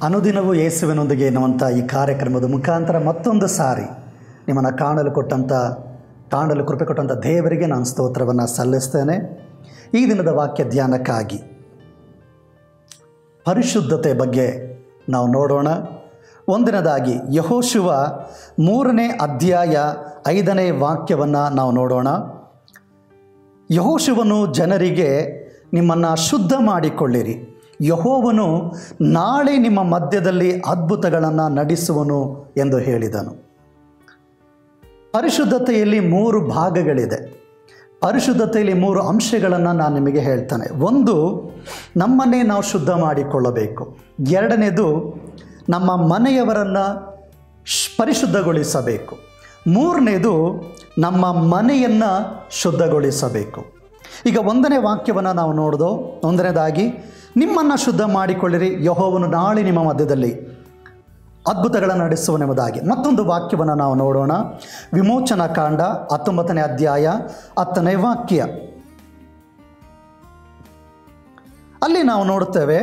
ಅನುದಿನವೂ ಯೇಸುವಿನೊಂದಿಗೆ ಎನ್ನುವಂಥ ಈ ಕಾರ್ಯಕ್ರಮದ ಮುಖಾಂತರ ಮತ್ತೊಂದು ಸಾರಿ ನಿಮ್ಮನ್ನು ಕಾಣಲು ಕೊಟ್ಟಂಥ ಕಾಣಲು ಕೃಪೆ ಕೊಟ್ಟಂಥ ದೇವರಿಗೆ ನಾನು ಸ್ತೋತ್ರವನ್ನು ಸಲ್ಲಿಸ್ತೇನೆ ಈ ದಿನದ ವಾಕ್ಯ ಧ್ಯಾನಕ್ಕಾಗಿ ಪರಿಶುದ್ಧತೆ ಬಗ್ಗೆ ನಾವು ನೋಡೋಣ ಒಂದನೇದಾಗಿ ಯಹೋಶುವ ಮೂರನೇ ಅಧ್ಯಾಯ ಐದನೇ ವಾಕ್ಯವನ್ನು ನಾವು ನೋಡೋಣ ಯಹೋಶುವನು ಜನರಿಗೆ ನಿಮ್ಮನ್ನು ಶುದ್ಧ ಮಾಡಿಕೊಳ್ಳಿರಿ ಯಹೋವನು ನಾಳೆ ನಿಮ್ಮ ಮಧ್ಯದಲ್ಲಿ ಅದ್ಭುತಗಳನ್ನು ನಡೆಸುವನು ಎಂದು ಹೇಳಿದನು ಪರಿಶುದ್ಧತೆಯಲ್ಲಿ ಮೂರು ಭಾಗಗಳಿದೆ ಪರಿಶುದ್ಧತೆಯಲ್ಲಿ ಮೂರು ಅಂಶಗಳನ್ನು ನಾನು ನಿಮಗೆ ಹೇಳ್ತಾನೆ ಒಂದು ನಮ್ಮನ್ನೇ ನಾವು ಶುದ್ಧ ಮಾಡಿಕೊಳ್ಳಬೇಕು ಎರಡನೇದು ನಮ್ಮ ಮನೆಯವರನ್ನು ಶ್- ಪರಿಶುದ್ಧಗೊಳಿಸಬೇಕು ಮೂರನೇದು ನಮ್ಮ ಮನೆಯನ್ನು ಶುದ್ಧಗೊಳಿಸಬೇಕು ಈಗ ಒಂದನೇ ವಾಕ್ಯವನ್ನು ನಾವು ನೋಡೋದು ಒಂದನೇದಾಗಿ ನಿಮ್ಮನ್ನು ಶುದ್ಧ ಮಾಡಿಕೊಳ್ಳಿರಿ ಯಹೋವನು ನಾಳೆ ನಿಮ್ಮ ಮಧ್ಯದಲ್ಲಿ ಅದ್ಭುತಗಳನ್ನು ನಡೆಸುವನೆಂಬುದಾಗಿ ಮತ್ತೊಂದು ವಾಕ್ಯವನ್ನು ನಾವು ನೋಡೋಣ ವಿಮೋಚನಾ ಕಾಂಡ ಹತ್ತೊಂಬತ್ತನೇ ಅಧ್ಯಾಯ ಹತ್ತನೇ ವಾಕ್ಯ ಅಲ್ಲಿ ನಾವು ನೋಡುತ್ತೇವೆ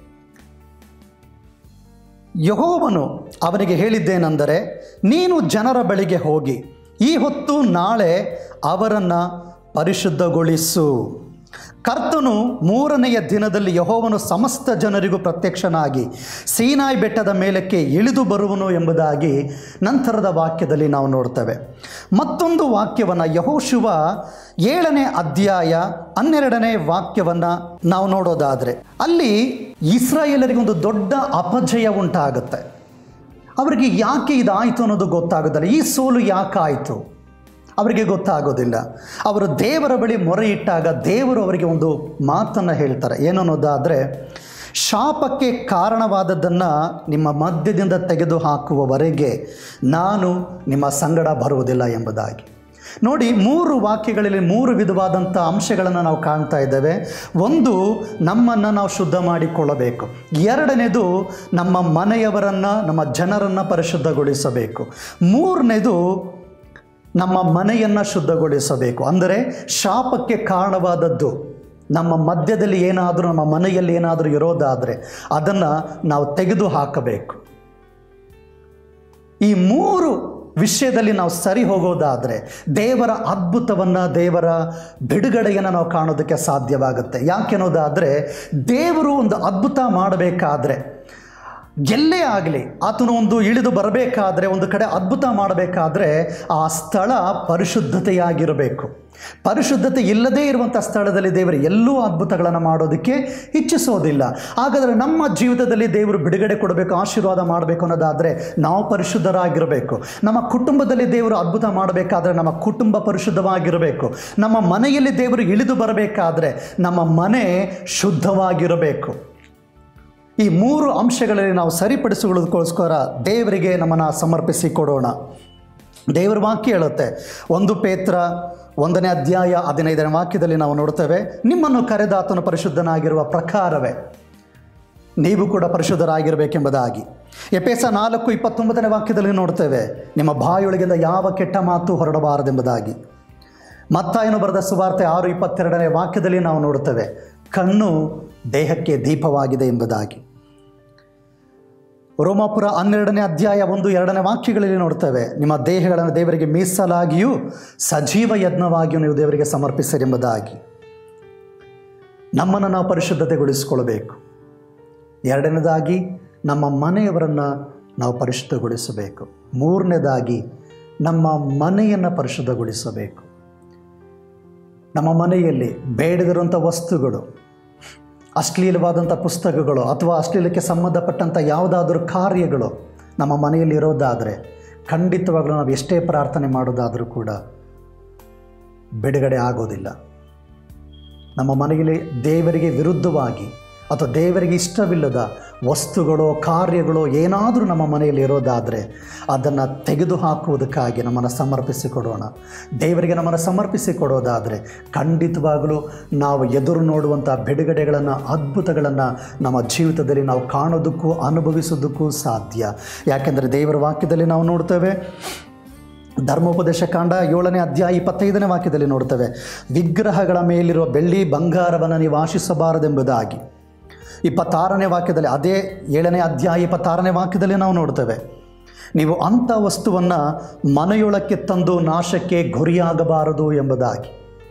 ಯಹೋವನು ಅವನಿಗೆ ಹೇಳಿದ್ದೇನೆಂದರೆ ನೀನು ಜನರ ಬಳಿಗೆ ಹೋಗಿ ಈ ಹೊತ್ತು ನಾಳೆ ಅವರನ್ನು ಪರಿಶುದ್ಧಗೊಳಿಸು ಕರ್ತನು ಮೂರನೆಯ ದಿನದಲ್ಲಿ ಯಹೋವನು ಸಮಸ್ತ ಜನರಿಗೂ ಪ್ರತ್ಯಕ್ಷನಾಗಿ ಸೀನಾಯಿ ಬೆಟ್ಟದ ಮೇಲಕ್ಕೆ ಇಳಿದು ಬರುವನು ಎಂಬುದಾಗಿ ನಂತರದ ವಾಕ್ಯದಲ್ಲಿ ನಾವು ನೋಡ್ತೇವೆ ಮತ್ತೊಂದು ವಾಕ್ಯವನ್ನು ಯಹೋಶುವ ಏಳನೇ ಅಧ್ಯಾಯ ಹನ್ನೆರಡನೇ ವಾಕ್ಯವನ್ನು ನಾವು ನೋಡೋದಾದರೆ ಅಲ್ಲಿ ಇಸ್ರಾಯೇಲರಿಗೆ ಒಂದು ದೊಡ್ಡ ಅಪಜಯ ಉಂಟಾಗುತ್ತೆ ಅವರಿಗೆ ಯಾಕೆ ಇದಾಯಿತು ಅನ್ನೋದು ಗೊತ್ತಾಗೋದಿಲ್ಲ ಈ ಸೋಲು ಯಾಕಾಯಿತು ಅವರಿಗೆ ಗೊತ್ತಾಗೋದಿಲ್ಲ ಅವರು ದೇವರ ಬಳಿ ಮೊರೆ ಇಟ್ಟಾಗ ದೇವರು ಅವರಿಗೆ ಒಂದು ಮಾತನ್ನು ಹೇಳ್ತಾರೆ ಏನನ್ನೋದಾದರೆ ಶಾಪಕ್ಕೆ ಕಾರಣವಾದದ್ದನ್ನು ನಿಮ್ಮ ಮಧ್ಯದಿಂದ ತೆಗೆದು ಹಾಕುವವರೆಗೆ ನಾನು ನಿಮ್ಮ ಸಂಗಡ ಬರುವುದಿಲ್ಲ ಎಂಬುದಾಗಿ ನೋಡಿ ಮೂರು ವಾಕ್ಯಗಳಲ್ಲಿ ಮೂರು ವಿಧವಾದಂಥ ಅಂಶಗಳನ್ನು ನಾವು ಕಾಣ್ತಾ ಇದ್ದೇವೆ ಒಂದು ನಮ್ಮನ್ನು ನಾವು ಶುದ್ಧ ಮಾಡಿಕೊಳ್ಳಬೇಕು ಎರಡನೇದು ನಮ್ಮ ಮನೆಯವರನ್ನು ನಮ್ಮ ಜನರನ್ನು ಪರಿಶುದ್ಧಗೊಳಿಸಬೇಕು ಮೂರನೇದು ನಮ್ಮ ಮನೆಯನ್ನು ಶುದ್ಧಗೊಳಿಸಬೇಕು ಅಂದರೆ ಶಾಪಕ್ಕೆ ಕಾರಣವಾದದ್ದು ನಮ್ಮ ಮಧ್ಯದಲ್ಲಿ ಏನಾದರೂ ನಮ್ಮ ಮನೆಯಲ್ಲಿ ಏನಾದರೂ ಇರೋದಾದರೆ ಅದನ್ನು ನಾವು ತೆಗೆದು ಹಾಕಬೇಕು ಈ ಮೂರು ವಿಷಯದಲ್ಲಿ ನಾವು ಸರಿ ಹೋಗೋದಾದರೆ ದೇವರ ಅದ್ಭುತವನ್ನು ದೇವರ ಬಿಡುಗಡೆಯನ್ನು ನಾವು ಕಾಣೋದಕ್ಕೆ ಸಾಧ್ಯವಾಗುತ್ತೆ ಯಾಕೆನ್ನೋದಾದರೆ ದೇವರು ಒಂದು ಅದ್ಭುತ ಮಾಡಬೇಕಾದ್ರೆ ಎಲ್ಲೇ ಆಗಲಿ ಆತನು ಒಂದು ಇಳಿದು ಬರಬೇಕಾದ್ರೆ ಒಂದು ಕಡೆ ಅದ್ಭುತ ಮಾಡಬೇಕಾದ್ರೆ ಆ ಸ್ಥಳ ಪರಿಶುದ್ಧತೆಯಾಗಿರಬೇಕು ಪರಿಶುದ್ಧತೆ ಇಲ್ಲದೇ ಇರುವಂಥ ಸ್ಥಳದಲ್ಲಿ ದೇವರು ಎಲ್ಲೂ ಅದ್ಭುತಗಳನ್ನು ಮಾಡೋದಕ್ಕೆ ಇಚ್ಛಿಸೋದಿಲ್ಲ ಹಾಗಾದರೆ ನಮ್ಮ ಜೀವಿತದಲ್ಲಿ ದೇವರು ಬಿಡುಗಡೆ ಕೊಡಬೇಕು ಆಶೀರ್ವಾದ ಮಾಡಬೇಕು ಅನ್ನೋದಾದರೆ ನಾವು ಪರಿಶುದ್ಧರಾಗಿರಬೇಕು ನಮ್ಮ ಕುಟುಂಬದಲ್ಲಿ ದೇವರು ಅದ್ಭುತ ಮಾಡಬೇಕಾದ್ರೆ ನಮ್ಮ ಕುಟುಂಬ ಪರಿಶುದ್ಧವಾಗಿರಬೇಕು ನಮ್ಮ ಮನೆಯಲ್ಲಿ ದೇವರು ಇಳಿದು ಬರಬೇಕಾದ್ರೆ ನಮ್ಮ ಮನೆ ಶುದ್ಧವಾಗಿರಬೇಕು ಈ ಮೂರು ಅಂಶಗಳಲ್ಲಿ ನಾವು ಸರಿಪಡಿಸಿಕೊಳ್ಳೋದಕ್ಕೋಸ್ಕರ ದೇವರಿಗೆ ನಮ್ಮನ್ನು ಸಮರ್ಪಿಸಿ ಕೊಡೋಣ ದೇವರ ವಾಕ್ಯ ಹೇಳುತ್ತೆ ಒಂದು ಪೇತ್ರ ಒಂದನೇ ಅಧ್ಯಾಯ ಹದಿನೈದನೇ ವಾಕ್ಯದಲ್ಲಿ ನಾವು ನೋಡ್ತೇವೆ ನಿಮ್ಮನ್ನು ಕರೆದಾತನು ಪರಿಶುದ್ಧನಾಗಿರುವ ಪ್ರಕಾರವೇ ನೀವು ಕೂಡ ಪರಿಶುದ್ಧರಾಗಿರಬೇಕೆಂಬುದಾಗಿ ಎಪೇಸ ನಾಲ್ಕು ಇಪ್ಪತ್ತೊಂಬತ್ತನೇ ವಾಕ್ಯದಲ್ಲಿ ನೋಡ್ತೇವೆ ನಿಮ್ಮ ಬಾಯೊಳಗಿಂದ ಯಾವ ಕೆಟ್ಟ ಮಾತು ಹೊರಡಬಾರದೆಂಬುದಾಗಿ ಮತ್ತಾಯನು ಬರೆದ ಸುವಾರ್ತೆ ಆರು ಇಪ್ಪತ್ತೆರಡನೇ ವಾಕ್ಯದಲ್ಲಿ ನಾವು ನೋಡುತ್ತೇವೆ ಕಣ್ಣು ದೇಹಕ್ಕೆ ದೀಪವಾಗಿದೆ ಎಂಬುದಾಗಿ ರೋಮಾಪುರ ಹನ್ನೆರಡನೇ ಅಧ್ಯಾಯ ಒಂದು ಎರಡನೇ ವಾಕ್ಯಗಳಲ್ಲಿ ನೋಡ್ತೇವೆ ನಿಮ್ಮ ದೇಹಗಳನ್ನು ದೇವರಿಗೆ ಮೀಸಲಾಗಿಯೂ ಸಜೀವ ಯಜ್ಞವಾಗಿಯೂ ನೀವು ದೇವರಿಗೆ ಸಮರ್ಪಿಸಿರಿ ಎಂಬುದಾಗಿ ನಮ್ಮನ್ನು ನಾವು ಪರಿಶುದ್ಧತೆಗೊಳಿಸಿಕೊಳ್ಬೇಕು ಎರಡನೇದಾಗಿ ನಮ್ಮ ಮನೆಯವರನ್ನು ನಾವು ಪರಿಶುದ್ಧಗೊಳಿಸಬೇಕು ಮೂರನೇದಾಗಿ ನಮ್ಮ ಮನೆಯನ್ನು ಪರಿಶುದ್ಧಗೊಳಿಸಬೇಕು ನಮ್ಮ ಮನೆಯಲ್ಲಿ ಬೇಡದಿರುವಂಥ ವಸ್ತುಗಳು ಅಶ್ಲೀಲವಾದಂಥ ಪುಸ್ತಕಗಳು ಅಥವಾ ಅಶ್ಲೀಲಕ್ಕೆ ಸಂಬಂಧಪಟ್ಟಂಥ ಯಾವುದಾದ್ರೂ ಕಾರ್ಯಗಳು ನಮ್ಮ ಮನೆಯಲ್ಲಿ ಇರೋದಾದರೆ ಖಂಡಿತವಾಗಲೂ ನಾವು ಎಷ್ಟೇ ಪ್ರಾರ್ಥನೆ ಮಾಡೋದಾದರೂ ಕೂಡ ಬಿಡುಗಡೆ ಆಗೋದಿಲ್ಲ ನಮ್ಮ ಮನೆಯಲ್ಲಿ ದೇವರಿಗೆ ವಿರುದ್ಧವಾಗಿ ಅಥವಾ ದೇವರಿಗೆ ಇಷ್ಟವಿಲ್ಲದ ವಸ್ತುಗಳು ಕಾರ್ಯಗಳು ಏನಾದರೂ ನಮ್ಮ ಮನೆಯಲ್ಲಿ ಇರೋದಾದರೆ ಅದನ್ನು ತೆಗೆದುಹಾಕುವುದಕ್ಕಾಗಿ ನಮ್ಮನ್ನು ಸಮರ್ಪಿಸಿಕೊಡೋಣ ದೇವರಿಗೆ ನಮ್ಮನ್ನು ಸಮರ್ಪಿಸಿಕೊಡೋದಾದರೆ ಖಂಡಿತವಾಗಲೂ ನಾವು ಎದುರು ನೋಡುವಂಥ ಬಿಡುಗಡೆಗಳನ್ನು ಅದ್ಭುತಗಳನ್ನು ನಮ್ಮ ಜೀವಿತದಲ್ಲಿ ನಾವು ಕಾಣೋದಕ್ಕೂ ಅನುಭವಿಸೋದಕ್ಕೂ ಸಾಧ್ಯ ಯಾಕೆಂದರೆ ದೇವರ ವಾಕ್ಯದಲ್ಲಿ ನಾವು ನೋಡ್ತೇವೆ ಧರ್ಮೋಪದೇಶ ಕಾಂಡ ಏಳನೇ ಅಧ್ಯಾಯ ಇಪ್ಪತ್ತೈದನೇ ವಾಕ್ಯದಲ್ಲಿ ನೋಡ್ತೇವೆ ವಿಗ್ರಹಗಳ ಮೇಲಿರುವ ಬೆಳ್ಳಿ ಬಂಗಾರವನ್ನು ನೀವು ಆಶಿಸಬಾರದೆಂಬುದಾಗಿ ಇಪ್ಪತ್ತಾರನೇ ವಾಕ್ಯದಲ್ಲಿ ಅದೇ ಏಳನೇ ಅಧ್ಯಾಯ ಇಪ್ಪತ್ತಾರನೇ ವಾಕ್ಯದಲ್ಲಿ ನಾವು ನೋಡ್ತೇವೆ ನೀವು ಅಂಥ ವಸ್ತುವನ್ನು ಮನೆಯೊಳಕ್ಕೆ ತಂದು ನಾಶಕ್ಕೆ ಗುರಿಯಾಗಬಾರದು ಎಂಬುದಾಗಿ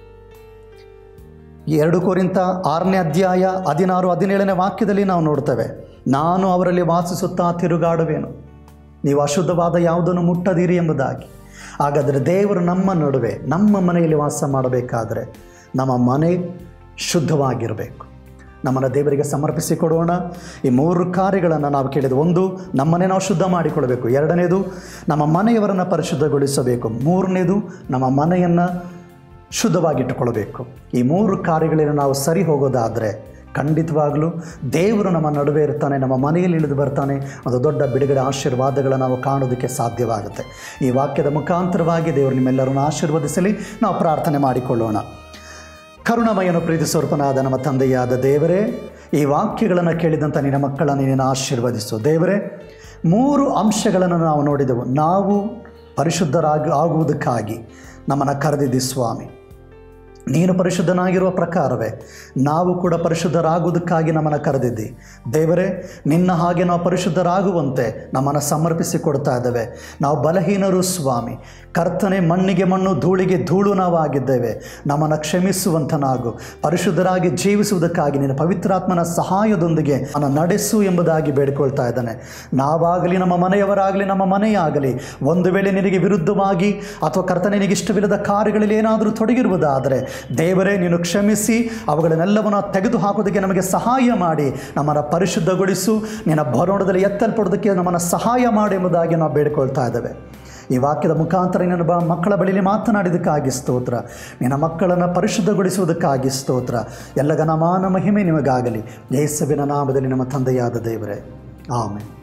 ಈ ಎರಡು ಕೋರಿಂತ ಆರನೇ ಅಧ್ಯಾಯ ಹದಿನಾರು ಹದಿನೇಳನೇ ವಾಕ್ಯದಲ್ಲಿ ನಾವು ನೋಡ್ತೇವೆ ನಾನು ಅವರಲ್ಲಿ ವಾಸಿಸುತ್ತಾ ತಿರುಗಾಡುವೆನು ನೀವು ಅಶುದ್ಧವಾದ ಯಾವುದನ್ನು ಮುಟ್ಟದಿರಿ ಎಂಬುದಾಗಿ ಹಾಗಾದರೆ ದೇವರು ನಮ್ಮ ನಡುವೆ ನಮ್ಮ ಮನೆಯಲ್ಲಿ ವಾಸ ಮಾಡಬೇಕಾದರೆ ನಮ್ಮ ಮನೆ ಶುದ್ಧವಾಗಿರಬೇಕು ನಮ್ಮನ್ನು ದೇವರಿಗೆ ಸಮರ್ಪಿಸಿ ಕೊಡೋಣ ಈ ಮೂರು ಕಾರ್ಯಗಳನ್ನು ನಾವು ಕೇಳಿದ ಒಂದು ನಮ್ಮನ್ನೇ ನಾವು ಶುದ್ಧ ಮಾಡಿಕೊಳ್ಬೇಕು ಎರಡನೇದು ನಮ್ಮ ಮನೆಯವರನ್ನು ಪರಿಶುದ್ಧಗೊಳಿಸಬೇಕು ಮೂರನೇದು ನಮ್ಮ ಮನೆಯನ್ನು ಶುದ್ಧವಾಗಿಟ್ಟುಕೊಳ್ಬೇಕು ಈ ಮೂರು ಕಾರ್ಯಗಳಲ್ಲಿ ನಾವು ಸರಿ ಹೋಗೋದಾದರೆ ಖಂಡಿತವಾಗಲೂ ದೇವರು ನಮ್ಮ ನಡುವೆ ಇರ್ತಾನೆ ನಮ್ಮ ಮನೆಯಲ್ಲಿ ಇಳಿದು ಬರ್ತಾನೆ ಒಂದು ದೊಡ್ಡ ಬಿಡುಗಡೆ ಆಶೀರ್ವಾದಗಳನ್ನು ನಾವು ಕಾಣೋದಕ್ಕೆ ಸಾಧ್ಯವಾಗುತ್ತೆ ಈ ವಾಕ್ಯದ ಮುಖಾಂತರವಾಗಿ ದೇವರು ನಿಮ್ಮೆಲ್ಲರನ್ನು ಆಶೀರ್ವದಿಸಲಿ ನಾವು ಪ್ರಾರ್ಥನೆ ಮಾಡಿಕೊಳ್ಳೋಣ ಕರುಣಮಯನು ಪ್ರೀತಿಸ್ವರೂಪನಾದ ನಮ್ಮ ತಂದೆಯಾದ ದೇವರೇ ಈ ವಾಕ್ಯಗಳನ್ನು ಕೇಳಿದಂಥ ನಿನ್ನ ಮಕ್ಕಳನ್ನು ನೀನು ಆಶೀರ್ವದಿಸು ದೇವರೇ ಮೂರು ಅಂಶಗಳನ್ನು ನಾವು ನೋಡಿದೆವು ನಾವು ಪರಿಶುದ್ಧರಾಗಿ ಆಗುವುದಕ್ಕಾಗಿ ನಮ್ಮನ್ನು ಕರೆದಿದ್ದಿ ಸ್ವಾಮಿ ನೀನು ಪರಿಶುದ್ಧನಾಗಿರುವ ಪ್ರಕಾರವೇ ನಾವು ಕೂಡ ಪರಿಶುದ್ಧರಾಗುವುದಕ್ಕಾಗಿ ನಮ್ಮನ್ನು ಕರೆದಿದ್ದಿ ದೇವರೇ ನಿನ್ನ ಹಾಗೆ ನಾವು ಪರಿಶುದ್ಧರಾಗುವಂತೆ ನಮ್ಮನ್ನು ಸಮರ್ಪಿಸಿ ಕೊಡ್ತಾ ಇದ್ದೇವೆ ನಾವು ಬಲಹೀನರು ಸ್ವಾಮಿ ಕರ್ತನೆ ಮಣ್ಣಿಗೆ ಮಣ್ಣು ಧೂಳಿಗೆ ಧೂಳು ನಾವು ಆಗಿದ್ದೇವೆ ನಮ್ಮನ್ನು ಕ್ಷಮಿಸುವಂತನಾಗು ಪರಿಶುದ್ಧರಾಗಿ ಜೀವಿಸುವುದಕ್ಕಾಗಿ ನಿನ್ನ ಪವಿತ್ರಾತ್ಮನ ಸಹಾಯದೊಂದಿಗೆ ಅನ್ನ ನಡೆಸು ಎಂಬುದಾಗಿ ಬೇಡಿಕೊಳ್ತಾ ಇದ್ದಾನೆ ನಾವಾಗಲಿ ನಮ್ಮ ಮನೆಯವರಾಗಲಿ ನಮ್ಮ ಮನೆಯಾಗಲಿ ಒಂದು ವೇಳೆ ನಿನಗೆ ವಿರುದ್ಧವಾಗಿ ಅಥವಾ ಕರ್ತನೆ ನಿನಗೆ ಇಷ್ಟವಿಲ್ಲದ ಕಾರ್ಯಗಳಲ್ಲಿ ಏನಾದರೂ ತೊಡಗಿರುವುದಾದರೆ ದೇವರೇ ನೀನು ಕ್ಷಮಿಸಿ ಅವುಗಳನ್ನೆಲ್ಲವನ್ನು ತೆಗೆದು ಹಾಕೋದಕ್ಕೆ ನಮಗೆ ಸಹಾಯ ಮಾಡಿ ನಮ್ಮನ್ನು ಪರಿಶುದ್ಧಗೊಳಿಸು ನಿನ್ನ ಭರೋಣದಲ್ಲಿ ಎತ್ತಲ್ಪಡೋದಕ್ಕೆ ನಮ್ಮನ್ನು ಸಹಾಯ ಮಾಡಿ ಎಂಬುದಾಗಿ ನಾವು ಬೇಡಿಕೊಳ್ತಾ ಇದ್ದೇವೆ ಈ ವಾಕ್ಯದ ಮುಖಾಂತರ ನಿನ್ನ ಬ ಮಕ್ಕಳ ಬಳಿಯಲ್ಲಿ ಮಾತನಾಡಿದ್ದಕ್ಕಾಗಿ ಸ್ತೋತ್ರ ನಿನ್ನ ಮಕ್ಕಳನ್ನು ಪರಿಶುದ್ಧಗೊಳಿಸುವುದಕ್ಕಾಗಿ ಸ್ತೋತ್ರ ಎಲ್ಲ ಘನಮಾನ ಮಹಿಮೆ ನಿಮಗಾಗಲಿ ಯೇಸುವಿನ ನಾಮದಲ್ಲಿ ನಮ್ಮ ತಂದೆಯಾದ ದೇವರೇ ಆಮೇಲೆ